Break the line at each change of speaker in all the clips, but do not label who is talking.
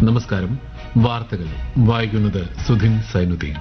നമസ്കാരം വാർത്തകൾ വായിക്കുന്നത് സുധിൻ സൈനുദ്ദീൻ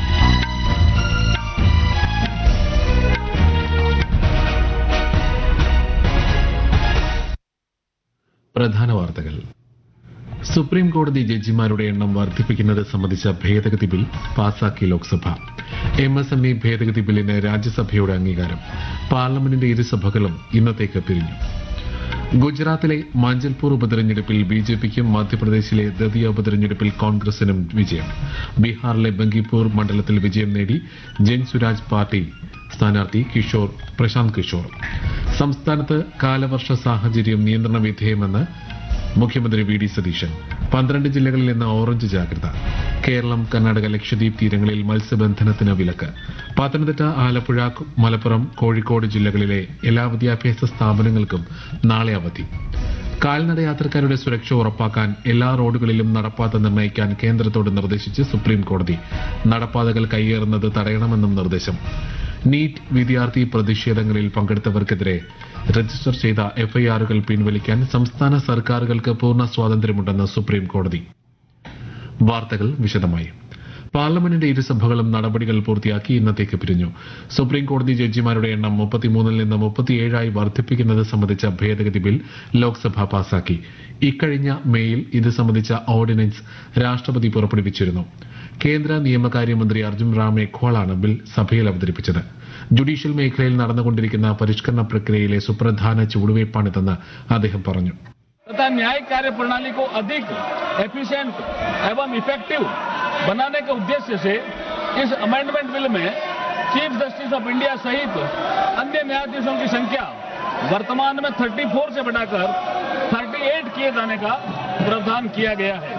പ്രധാന വാർത്തകൾ സുപ്രീം കോടതി ജഡ്ജിമാരുടെ എണ്ണം വർദ്ധിപ്പിക്കുന്നത് സംബന്ധിച്ച ഭേദഗതി ബിൽ പാസാക്കി Lok Sabha M S M E ഭേദഗതി ബില്ലിന് രാജ്യസഭയുടെ അംഗീകാരം പാർലമെന്റിന്റെ ഇരുസഭകളും ഇന്നത്തേക്ക് പിരിഞ്ഞു ഗുജറാത്തിലെ മാഞ്ചൽപൂർ ഉപതെരഞ്ഞെടുപ്പിൽ ബി ജെ പിക്കും മധ്യപ്രദേശിലെ ദതിയ ഉപതെരഞ്ഞെടുപ്പിൽ കോൺഗ്രസിനും വിജയം ബീഹാറിലെ ബങ്കിപ്പൂർ മണ്ഡലത്തിൽ വിജയം നേടി ജൻ സുരാജ് പാർട്ടി സ്ഥാനാർത്ഥി കിഷോർ പ്രശാന്ത് കിഷോർ സംസ്ഥാനത്ത് കാലവർഷ സാഹചര്യം നിയന്ത്രണ വിധേയമെന്ന് മുഖ്യമന്ത്രി വി ഡി സതീശൻ പന്ത്രണ്ട് ജില്ലകളിൽ ഇന്ന് ഓറഞ്ച് ജാഗ്രത കേരളം കർണാടക ലക്ഷദ്വീപ് തീരങ്ങളിൽ മത്സ്യബന്ധനത്തിന് വിലക്ക് പത്തനംതിട്ട ആലപ്പുഴ മലപ്പുറം കോഴിക്കോട് ജില്ലകളിലെ എല്ലാ വിദ്യാഭ്യാസ സ്ഥാപനങ്ങൾക്കും നാളെ അവധി കാൽനട യാത്രക്കാരുടെ സുരക്ഷ ഉറപ്പാക്കാൻ എല്ലാ റോഡുകളിലും നടപ്പാത നിർണ്ണയിക്കാൻ കേന്ദ്രത്തോട് നിർദ്ദേശിച്ച് സുപ്രീം കോടതി നടപ്പാതകൾ കയ്യേറുന്നത് തടയണമെന്നും നിർദ്ദേശം നീറ്റ് വിദ്യാർത്ഥി പ്രതിഷേധങ്ങളിൽ പങ്കെടുത്തവർക്കെതിരെ രജിസ്റ്റർ ചെയ്ത എഫ്ഐആറുകൾ പിൻവലിക്കാൻ സംസ്ഥാന സർക്കാരുകൾക്ക് പൂർണ്ണ സ്വാതന്ത്ര്യമുണ്ടെന്ന് സുപ്രീം കോടതി വാർത്തകൾ വിശദമായി പാർലമെന്റിന്റെ ഇരുസഭകളും നടപടികൾ പൂർത്തിയാക്കി ഇന്നത്തേക്ക് പിരിഞ്ഞു സുപ്രീം കോടതി ജഡ്ജിമാരുടെ എണ്ണം മുപ്പത്തിമൂന്നിൽ നിന്ന് മുപ്പത്തിയേഴായി വർദ്ധിപ്പിക്കുന്നത് സംബന്ധിച്ച ഭേദഗതി ബിൽ ലോക്സഭ പാസാക്കി ഇക്കഴിഞ്ഞ മേയിൽ ഇത് സംബന്ധിച്ച ഓർഡിനൻസ് രാഷ്ട്രപതി പുറപ്പെടുവിച്ചിരുന്നു കേന്ദ്ര നിയമകാര്യമന്ത്രി അർജുൻ റാം മേഘ്വാളാണ് ബിൽ സഭയിൽ അവതരിപ്പിച്ചത് ജുഡീഷ്യൽ മേഖലയിൽ നടന്നുകൊണ്ടിരിക്കുന്ന പരിഷ്കരണ പ്രക്രിയയിലെ സുപ്രധാന ചുവടുവയ്പ്പാണിതെന്ന് അദ്ദേഹം പറഞ്ഞു
तथा न्यायिक कार्य प्रणाली को अधिक एफिशिएंट एवं इफेक्टिव बनाने के उद्देश्य से इस अमेंडमेंट बिल में चीफ जस्टिस ऑफ इंडिया सहित अन्य न्यायाधीशों की संख्या वर्तमान में 34 से बढ़ाकर 38 किए जाने का प्रावधान किया गया है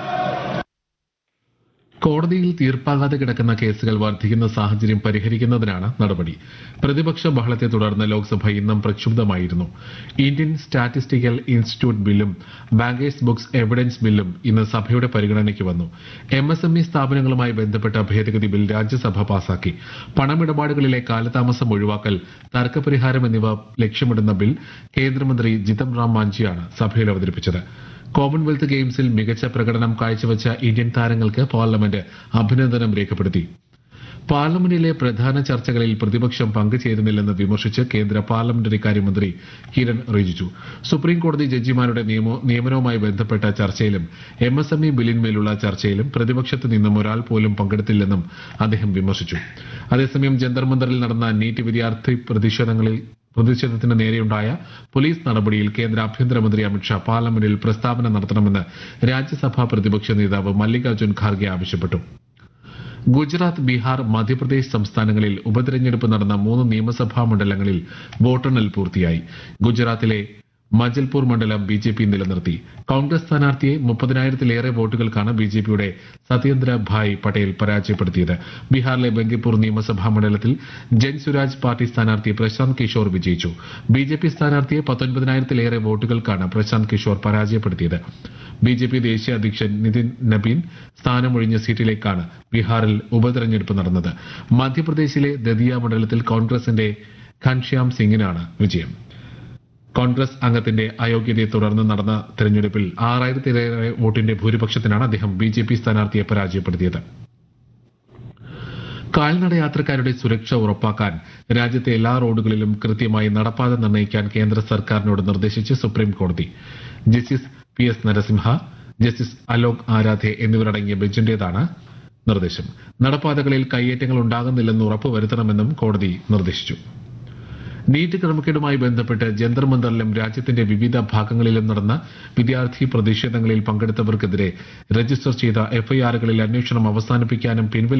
കോടതിയിൽ തീർപ്പാകാതെ കിടക്കുന്ന കേസുകൾ വർദ്ധിക്കുന്ന സാഹചര്യം പരിഹരിക്കുന്നതിനാണ് നടപടി പ്രതിപക്ഷ ബഹളത്തെ തുടർന്ന് ലോക്സഭ ഇന്നും പ്രക്ഷുബ്ധമായിരുന്നു ഇന്ത്യൻ സ്റ്റാറ്റിസ്റ്റിക്കൽ ഇൻസ്റ്റിറ്റ്യൂട്ട് ബില്ലും ബാങ്കേഴ്സ് ബുക്സ് എവിഡൻസ് ബില്ലും ഇന്ന് സഭയുടെ പരിഗണനയ്ക്ക് വന്നു എം എസ് എം ഇ സ്ഥാപനങ്ങളുമായി ബന്ധപ്പെട്ട ഭേദഗതി ബിൽ രാജ്യസഭ പാസാക്കി പണമിടപാടുകളിലെ കാലതാമസം ഒഴിവാക്കൽ തർക്കപരിഹാരം എന്നിവ ലക്ഷ്യമിടുന്ന ബിൽ കേന്ദ്രമന്ത്രി ജിതം റാം മാഞ്ചിയാണ് സഭയിൽ അവതരിപ്പിച്ചത് കോമൺവെൽത്ത് ഗെയിംസിൽ മികച്ച പ്രകടനം കാഴ്ചവെച്ച ഇന്ത്യൻ താരങ്ങൾക്ക് പാർലമെന്റ് അഭിനന്ദനം രേഖപ്പെടുത്തി പാർലമെന്റിലെ പ്രധാന ചർച്ചകളിൽ പ്രതിപക്ഷം പങ്കുചേരുന്നില്ലെന്ന് വിമർശിച്ച് കേന്ദ്ര പാർലമെന്ററി കാര്യമന്ത്രി കിരൺ റിജിജു സുപ്രീം കോടതി ജഡ്ജിമാരുടെ നിയമോ- നിയമനവുമായി ബന്ധപ്പെട്ട ചർച്ചയിലും എം എസ് എം ഇ ബില്ലിന്മേലുള്ള ചർച്ചയിലും പ്രതിപക്ഷത്ത് നിന്നും ഒരാൾ പോലും പങ്കെടുത്തില്ലെന്നും അദ്ദേഹം വിമർശിച്ചു അതേസമയം ജന്തർ മന്ദറിൽ നടന്ന നീറ്റ് വിദ്യാർത്ഥി പ്രതിഷേധങ്ങളിൽ പ്രതിഷേധത്തിന് നേരെയുണ്ടായ പോലീസ് നടപടിയിൽ കേന്ദ്ര ആഭ്യന്തരമന്ത്രി അമിത്ഷാ പാർലമെന്റിൽ പ്രസ്താവന നടത്തണമെന്ന് രാജ്യസഭാ പ്രതിപക്ഷ നേതാവ് മല്ലികാർജ്ജുൻ ഖാർഗെ ആവശ്യപ്പെട്ടു ഗുജറാത്ത് ബീഹാർ മധ്യപ്രദേശ് സംസ്ഥാനങ്ങളിൽ ഉപതെരഞ്ഞെടുപ്പ് നടന്ന മൂന്ന് നിയമസഭാ മണ്ഡലങ്ങളിൽ വോട്ടെണ്ണൽ പൂർത്തിയായി ഗുജറാത്തിലെ മജൽപൂർ മണ്ഡലം ബി ജെ പി നിലനിർത്തി കോൺഗ്രസ് സ്ഥാനാർത്ഥിയെ മുപ്പതിനായിരത്തിലേറെ വോട്ടുകൾക്കാണ് ബി ജെ പിയുടെ സത്യേന്ദ്ര ഭായ് പട്ടേൽ പരാജയപ്പെടുത്തിയത് ബീഹാറിലെ ബങ്കിപ്പൂർ നിയമസഭാ മണ്ഡലത്തിൽ ജൻ സുരാജ് പാർട്ടി സ്ഥാനാർത്ഥി പ്രശാന്ത് കിഷോർ വിജയിച്ചു ബി ജെ പി സ്ഥാനാർത്ഥിയെ പത്തൊൻപതിനായിരത്തിലേറെ വോട്ടുകൾക്കാണ് പ്രശാന്ത് കിഷോർ പരാജയപ്പെടുത്തിയത് ബി ജെ പി ദേശീയ അധ്യക്ഷൻ നിതിൻ നബീൻ സ്ഥാനമൊഴിഞ്ഞ സീറ്റിലേക്കാണ് ബീഹാറിൽ ഉപതെരഞ്ഞെടുപ്പ് നടന്നത് മധ്യപ്രദേശിലെ ദതിയ മണ്ഡലത്തിൽ കോൺഗ്രസിന്റെ ഘൻശ്യാം സിംഗിനാണ് വിജയം കോൺഗ്രസ് അംഗത്തിന്റെ അയോഗ്യതയെ തുടർന്ന് നടന്ന തെരഞ്ഞെടുപ്പിൽ ആറായിരത്തിലേറെ വോട്ടിന്റെ ഭൂരിപക്ഷത്തിനാണ് അദ്ദേഹം ബി ജെ പി സ്ഥാനാർത്ഥിയെ പരാജയപ്പെടുത്തിയത് കാൽനട യാത്രക്കാരുടെ സുരക്ഷ ഉറപ്പാക്കാൻ രാജ്യത്തെ എല്ലാ റോഡുകളിലും കൃത്യമായി നടപ്പാത നിർണ്ണയിക്കാൻ കേന്ദ്ര സർക്കാരിനോട് നിർദ്ദേശിച്ച് സുപ്രീം കോടതി justice P S Narasimha justice Alok Aradhe എന്നിവരടങ്ങിയ ബെഞ്ചിന്റേതാണ് നിർദ്ദേശം നടപ്പാതകളിൽ കയ്യേറ്റങ്ങൾ ഉണ്ടാകുന്നില്ലെന്ന് ഉറപ്പുവരുത്തണമെന്നും കോടതി നിർദ്ദേശിച്ചു നീറ്റ് ക്രമക്കേടുമായി ബന്ധപ്പെട്ട് ജന്തർ മന്ദറിലും രാജ്യത്തിന്റെ വിവിധ ഭാഗങ്ങളിലും നടന്ന വിദ്യാർത്ഥി പ്രതിഷേധങ്ങളിൽ പങ്കെടുത്തവർക്കെതിരെ രജിസ്റ്റർ ചെയ്ത എഫ്ഐആറുകളിൽ അന്വേഷണം അവസാനിപ്പിക്കാനും പിൻവലിക്കാനും